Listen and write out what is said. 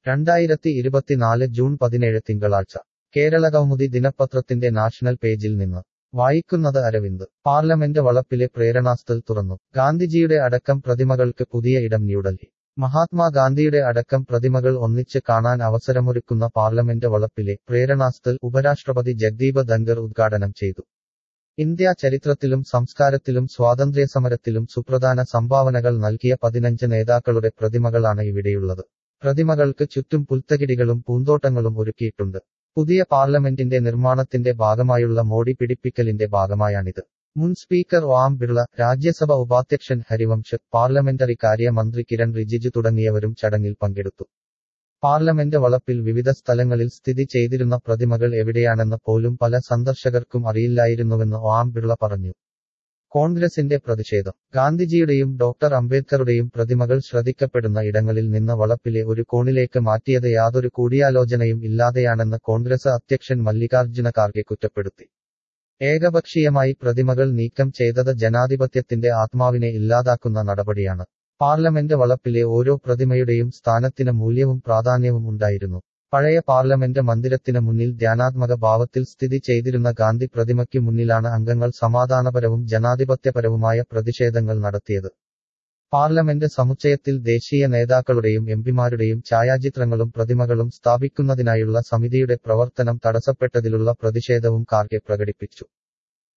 രണ്ടായിരത്തി ഇരുപത്തിനാല് ജൂൺ പതിനേഴ് തിങ്കളാഴ്ച കേരളകൗമുദി ദിനപത്രത്തിന്റെ നാഷണൽ പേജിൽ നിന്ന് വായിക്കുന്നത് അരവിന്ദ് പാർലമെന്റ് വളപ്പിലെ പ്രേരണാസ്ഥൽ തുറന്നു ഗാന്ധിജിയുടെ അടക്കം പ്രതിമകൾക്ക് പുതിയ ഇടം ന്യൂഡൽഹി മഹാത്മാഗാന്ധിയുടെ അടക്കം പ്രതിമകൾ ഒന്നിച്ച് കാണാൻ അവസരമൊരുക്കുന്ന പാർലമെന്റ് വളപ്പിലെ പ്രേരണാസ്ഥൽ ഉപരാഷ്ട്രപതി ജഗ്ദീപ് ധൻഗർ ഉദ്ഘാടനം ചെയ്തു ഇന്ത്യ ചരിത്രത്തിലും സംസ്കാരത്തിലും സ്വാതന്ത്ര്യസമരത്തിലും സുപ്രധാന സംഭാവനകൾ നൽകിയ പതിനഞ്ച് നേതാക്കളുടെ പ്രതിമകളാണ് ഇവിടെയുള്ളത് പ്രതിമകൾക്ക് ചുറ്റും പുൽത്തകിടികളും പൂന്തോട്ടങ്ങളും ഒരുക്കിയിട്ടുണ്ട് പുതിയ പാർലമെന്റിന്റെ നിർമ്മാണത്തിന്റെ ഭാഗമായുള്ള മോടി പിടിപ്പിക്കലിന്റെ ഭാഗമായാണിത് മുൻ സ്പീക്കർ ഓം ബിർള രാജ്യസഭ ഉപാധ്യക്ഷൻ ഹരിവംശ് പാർലമെന്ററി കാര്യ മന്ത്രി കിരൺ റിജിജു തുടങ്ങിയവരും ചടങ്ങിൽ പങ്കെടുത്തു പാർലമെന്റ് വളപ്പിൽ വിവിധ സ്ഥലങ്ങളിൽ സ്ഥിതി ചെയ്തിരുന്ന പ്രതിമകൾ എവിടെയാണെന്ന് പോലും പല സന്ദർശകർക്കും അറിയില്ലായിരുന്നുവെന്ന് ഓം ബിർള പറഞ്ഞു കോൺഗ്രസിന്റെ പ്രതിഷേധം ഗാന്ധിജിയുടെയും ഡോക്ടർ അംബേദ്കറുടെയും പ്രതിമകൾ ശ്രദ്ധിക്കപ്പെടുന്ന ഇടങ്ങളിൽ നിന്ന് വളപ്പിലെ ഒരു കോണിലേക്ക് മാറ്റിയത് യാതൊരു കൂടിയാലോചനയും ഇല്ലാതെയാണെന്ന് കോൺഗ്രസ് അധ്യക്ഷൻ മല്ലികാർജ്ജുന ഖാർഗെ കുറ്റപ്പെടുത്തി ഏകപക്ഷീയമായി പ്രതിമകൾ നീക്കം ചെയ്തത് ജനാധിപത്യത്തിന്റെ ആത്മാവിനെ ഇല്ലാതാക്കുന്ന നടപടിയാണ് പാർലമെന്റ് വളപ്പിലെ ഓരോ പ്രതിമയുടെയും സ്ഥാനത്തിന് മൂല്യവും പ്രാധാന്യവും ഉണ്ടായിരുന്നു പഴയ പാർലമെന്റ് മന്ദിരത്തിന് മുന്നിൽ ധ്യാനാത്മക ഭാവത്തിൽ സ്ഥിതി ചെയ്തിരുന്ന ഗാന്ധി പ്രതിമയ്ക്ക് മുന്നിലാണ് അംഗങ്ങൾ സമാധാനപരവും ജനാധിപത്യപരവുമായ പ്രതിഷേധങ്ങൾ നടത്തിയത് പാർലമെന്റ് സമുച്ചയത്തിൽ ദേശീയ നേതാക്കളുടെയും എംപിമാരുടെയും ഛായാചിത്രങ്ങളും പ്രതിമകളും സ്ഥാപിക്കുന്നതിനായുള്ള സമിതിയുടെ പ്രവർത്തനം തടസ്സപ്പെട്ടതിലുള്ള പ്രതിഷേധവും കാർഗെ പ്രകടിപ്പിച്ചു